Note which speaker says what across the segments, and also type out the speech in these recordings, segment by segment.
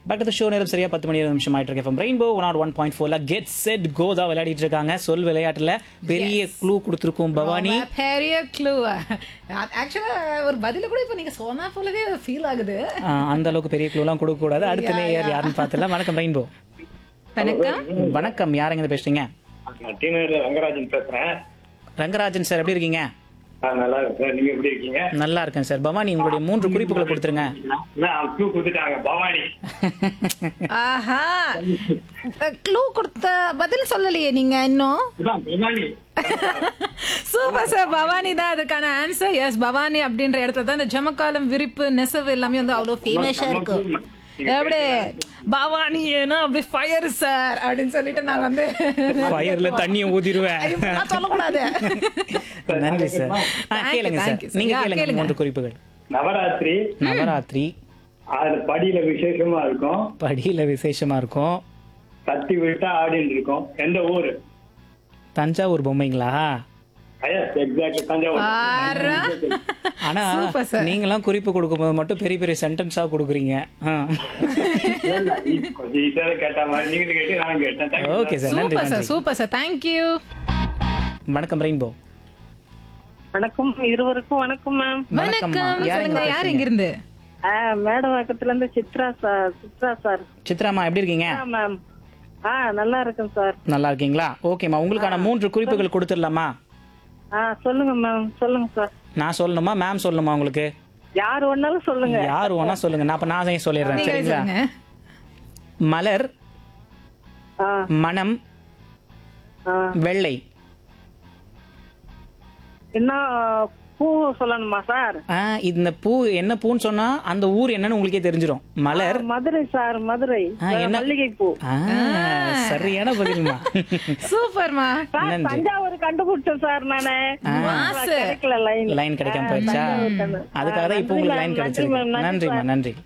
Speaker 1: Back to show நேரம் சரியா பத்து மணி இருபது நிமிஷம் ஆயிட்டு இருக்கு rainbow one nought one point ஃபோர்ல கெட் செட் கோ தான் விளையாடிட்டு இருக்காங்க சொல் விளையாட்டுல பெரிய க்ளூ கொடுத்துருக்கோம் பவானி
Speaker 2: ரொம்ப பெரிய க்ளூ ஆக்சுவலா ஒரு பதில கூட இப்போ நீங்க சொன்னா போலவே ஃபீல் ஆகுது
Speaker 1: ஆஹ், அந்த அளவுக்கு பெரிய க்ளூலாம் கொடுக்க கூடாது அடுத்த நேயர் யாருன்னு பார்த்துலாம் வணக்கம் ரெயின்போ
Speaker 2: வணக்கம்
Speaker 1: வணக்கம் யாருங்க பேசுறீங்க
Speaker 3: நான் டீனர் ரங்கராஜன் பேசுறேன்
Speaker 1: ரங்கராஜன் சார் எப்படி இருக்கீங்க
Speaker 3: நான் நல்லா இருக்கேன் நீங்க எப்படி இருக்கீங்க
Speaker 1: நல்லா இருக்கேன் சார் பவானி உங்களுடைய மூன்று குறிப்புகளை கொடுத்துருங்க
Speaker 3: நான் க்ளூ கொடுத்துட்டாங்க பவானி
Speaker 2: ஆஹா க்ளூ கொடுத்த பதில் சொல்லலையே நீங்க இன்னும்
Speaker 3: இதான் பவானி
Speaker 2: சூப்பர் சார் பவானி தான் அதுக்கான ஆன்சர் எஸ் பவானி அப்படின்ற இடத்துல தான் இந்த ஜமக்காலம் விரிப்பு நெசவு எல்லாமே வந்து அவ்வளோ ஃபேமஸா இருக்கும் எப்படி பவானி ஏன்னா அப்படி ஃபயர் சார் அப்படின்னு சொல்லிட்டு நாங்க வந்து
Speaker 1: ஃபயர்ல தண்ணியை ஊதிடுவேன்
Speaker 2: இப்படிலாம் சொல்லக்கூடாது
Speaker 1: நன்றி சார் ஆ,
Speaker 2: Thank you,
Speaker 1: கேளுங்க
Speaker 2: thank
Speaker 1: சார்
Speaker 2: you, sir.
Speaker 1: நீங்க
Speaker 2: Yeah,
Speaker 1: கேளுங்க
Speaker 2: கேளுங்க.
Speaker 1: மூன்று குறிப்புகள்
Speaker 3: நவராத்திரி
Speaker 1: நவராத்திரி
Speaker 3: அது படியில விசேஷமா இருக்கும்
Speaker 1: படியில விசேஷமா இருக்கும்
Speaker 3: தட்டி விட்டா ஆடின்னு இருக்கும் எந்த ஊரு
Speaker 1: தஞ்சாவூர் பொம்மைங்களா
Speaker 3: எஸ் எக்ஸாக்ட்லி தஞ்சாவூர்
Speaker 2: ஆறா.
Speaker 1: ஆனா
Speaker 2: Super, sir.
Speaker 1: நீங்களாம் குறிப்பு கொடுக்கும்போது மட்டும் பெரிய பெரிய சென்டென்ஸா கொடுக்குறீங்க
Speaker 3: கொஞ்சம் ஈஸியாக கேட்ட மாதிரி நீங்க கேட்டு நான் கேட்டேன் Thank you,
Speaker 1: okay
Speaker 3: sir.
Speaker 1: Sir நன்றி
Speaker 2: சூப்பர் சார்
Speaker 1: நன்றி
Speaker 2: சூப்பர் சார் தேங்க்யூ
Speaker 1: வணக்கம் ரெயின்போ
Speaker 4: வணக்கம் இருவருக்கும் வணக்கம் மேம்
Speaker 1: வணக்கம்மா.
Speaker 2: வணக்கம்
Speaker 1: யார் எங்க
Speaker 2: சொல்லுங்க யார்
Speaker 1: பேசுறீங்க?
Speaker 2: இங்க இருந்து
Speaker 4: மேடவாக்கத்துல இருந்து சித்ரா சார் சித்ரா சார்
Speaker 1: சித்ராமா எப்படி இருக்கீங்க
Speaker 4: மேம் ஆ நல்லா இருக்கேன் சார்
Speaker 1: நல்லா இருக்கீங்களா ஓகேம்மா உங்களுக்கான மூன்று குறிப்புகள் கொடுத்துடலாமா
Speaker 4: ஆ சொல்லுங்க மேம் சொல்லுங்க சார்
Speaker 1: நான் சொல்லணுமா மேம் சொல்லணுமா உங்களுக்கு
Speaker 4: யார் வேணாலும் சொல்லுங்க
Speaker 1: யார் வேணா சொல்லுங்க நான் அப்ப நான் தான் சொல்லிடுறேன்
Speaker 2: நீங்க
Speaker 1: சரிங்களா
Speaker 2: சொல்லுங்க
Speaker 1: மலர்
Speaker 4: ஆ
Speaker 1: மனம்
Speaker 4: ஆ
Speaker 1: வெள்ளை
Speaker 4: என்ன பூ சொல்லணுமா சார்
Speaker 1: ஆ, இந்த பூ என்ன பூன்னு சொன்னா அந்த ஊர் என்னன்னு உங்களுக்கே தெரிஞ்சிடும் மலர்
Speaker 4: மதுரை சார் மதுரை
Speaker 1: ஆ, என்ன-
Speaker 4: மல்லிகை பூ
Speaker 1: ஆ, சரியான பதில்மா
Speaker 2: சூப்பர்மா
Speaker 4: சார்
Speaker 1: நன்றி
Speaker 4: தஞ்சாவூர் கண்டுபிடிச்சேன் சார் நானு
Speaker 2: மாசு.
Speaker 4: கிடைக்கல லைன்
Speaker 1: லைன் கிடைக்காம போயிடுச்சா அதுக்காக தான் இப்போ உங்களுக்கு லைன் கிடைச்சிருக்கு நன்றிம்மா நன்றி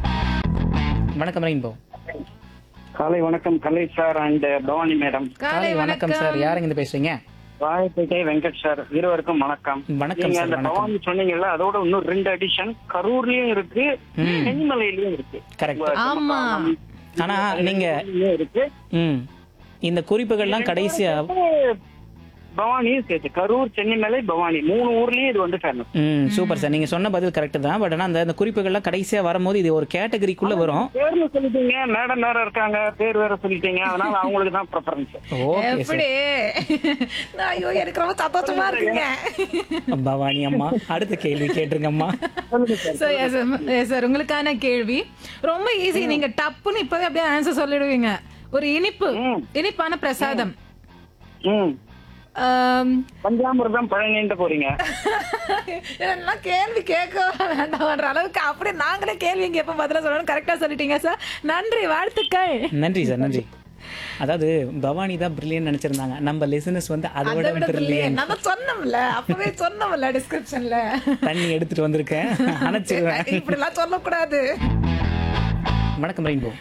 Speaker 1: வணக்கம் ரெயின்போ
Speaker 5: காலை வணக்கம் Kalai sir and Bhavani madam
Speaker 2: காலை
Speaker 1: வணக்கம் சார் யாருங்க இருந்து பேசுறீங்க
Speaker 5: ராயப்பேட்டை வெங்கட் சார் இருவருக்கும் வணக்கம்
Speaker 1: வணக்கம்
Speaker 5: நீங்க
Speaker 1: சார்,
Speaker 5: அந்த
Speaker 1: வணக்கம்.
Speaker 5: பவானி சொன்னீங்கல்ல அதோட இன்னும் ரெண்டு அடிஷன் கரூர்லயும் இருக்கு சென்னிமலையிலயும் இருக்கு
Speaker 1: கரெக்ட்
Speaker 2: ஆமா
Speaker 1: ஆனா நீங்க
Speaker 5: சென்னிமலையிலயும் இருக்கு
Speaker 1: ம் இந்த குறிப்புகள்லாம் கடைசியா
Speaker 5: பவானியும் சேர்த்து கரூர் சென்னிமலை பவானி மூணு ஊர்லயும் இது வந்து ஃபேமஸ்
Speaker 1: ம் சூப்பர் சார் நீங்க சொன்ன பதில் கரெக்ட் தான் பட் ஆனா அந்த அந்த குறிப்புகள்லாம் கடைசியா வரும்போது இது ஒரு கேட்டகரிக்குள்ள வரும்
Speaker 5: பேர்னு சொல்லிட்டீங்க மேடம் வேற இருக்காங்க பேர் வேற சொல்லிட்டீங்க அதனால அவங்களுக்கு தான் ப்ரிஃபரன்ஸ்
Speaker 1: ஓகே சார்
Speaker 2: எப்படி நான் ஐயோ எனக்கு ரொம்ப சந்தோஷமா இருக்குங்க
Speaker 1: பவானி அம்மா அடுத்த கேள்வி கேட்டுருங்கம்மா
Speaker 2: So, yes, um, yes, sir. உங்களுக்கான கேள்வி ரொம்ப ஈஸி நீங்க டப்புன்னு இப்பவே அப்படியே ஆன்சர் சொல்லிடுவீங்க ஒரு இனிப்பு இனிப்பான பிரசாதம்
Speaker 5: ம்
Speaker 2: ஆம்,
Speaker 5: பஞ்சாமிர்தம் பழனின்ட்டு போறீங்க
Speaker 2: இதெல்லாம் கேள்வி கேட்க வேண்டாம்ன்ற அளவுக்கு அப்படியே நாங்களே கேள்வி இங்க எப்ப பதில சொல்லணும் கரெக்டா சொல்லிட்டீங்க சார் நன்றி வாழ்த்துக்கள்
Speaker 1: நன்றி சார் நன்றி அதாவது பவானி தான் பிரில்லியன் நினைச்சிருந்தாங்க நம்ம லிசனஸ் வந்து அதை
Speaker 2: அதை
Speaker 1: விட
Speaker 2: விட
Speaker 1: பிரில்லியன்
Speaker 2: brilliant. நம்ம சொன்னோம்ல அப்பவே சொன்னோம்ல டிஸ்கிரிப்ஷன்ல
Speaker 1: தண்ணி எடுத்துட்டு வந்திருக்கேன் அணைச்சிருவேன்
Speaker 2: இப்படி எல்லாம் சொல்லக்கூடாது
Speaker 1: வணக்கம் ரெயின்போ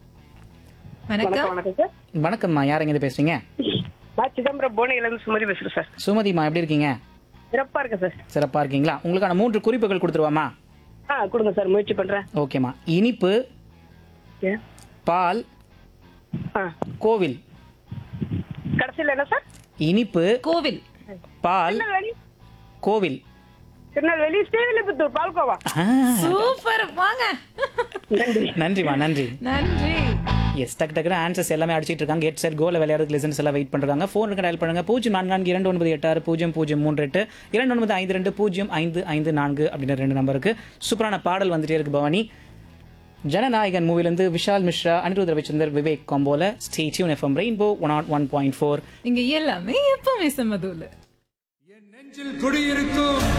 Speaker 2: வணக்கம்
Speaker 4: வணக்கம் சார்
Speaker 1: வணக்கம்மா யாருங்க இது பேசுறீங்க
Speaker 4: நான் சிதம்பரம் புவனகில இருந்து சுமதி பேசுறேன் சார்
Speaker 1: சுமதிமா எப்படி இருக்கீங்க
Speaker 4: சிறப்பா இருக்கேன் சார்
Speaker 1: சிறப்பா இருக்கீங்களா உங்களுக்கான மூன்று குறிப்புகள் கொடுத்துருவாமா
Speaker 4: ஆ கொடுங்க சார் முயற்சி பண்றேன்
Speaker 1: ஓகேம்மா இனிப்பு
Speaker 4: ஏ.
Speaker 1: பால்
Speaker 4: ஆ
Speaker 1: கோவில்
Speaker 4: கடைசியில் என்ன சார்
Speaker 1: இனிப்பு
Speaker 2: கோவில்
Speaker 1: பால்
Speaker 4: திருநெல்வேலி
Speaker 1: கோவில்
Speaker 4: திருநெல்வேலி ஸ்ரீவில்லிபுத்தூர் பால்கோவா
Speaker 1: ஆ,
Speaker 2: சூப்பர் வாங்க
Speaker 1: நன்றிம்மா நன்றி
Speaker 2: நன்றி
Speaker 1: எஸ் டக்கு டக்குனு ஆன்சர்ஸ் எல்லாமே அடிச்சிட்டு இருக்காங்க எட் செட் கோல விளையாடுறதுக்கு லிசன்ஸ் எல்லாம் வெயிட் பண்றாங்க ஃபோனுக்கு டயல் பண்ணுங்க பூஜ்ஜியம் நான்கு நான்கு இரண்டு ஒன்பது எட்டு ஆறு பூஜ்ஜியம் பூஜ்ஜியம் மூன்று எட்டு இரண்டு ஒன்பது ஐந்து ரெண்டு பூஜ்ஜியம் ஐந்து ஐந்து நான்கு அப்படின்ற ரெண்டு நம்பருக்கு சூப்பரான பாடல் வந்துட்டே இருக்கு பவானி ஜனநாயகன் மூவிலேருந்து விஷால் மிஸ்ரா அனிருத் ரவிச்சந்தர் விவேக் காம்போல stay tune FM rainbow one nought one point four
Speaker 2: இங்க எல்லாமே எப்பவுமே சமதூல
Speaker 6: நெஞ்சில் குடியிருக்கும்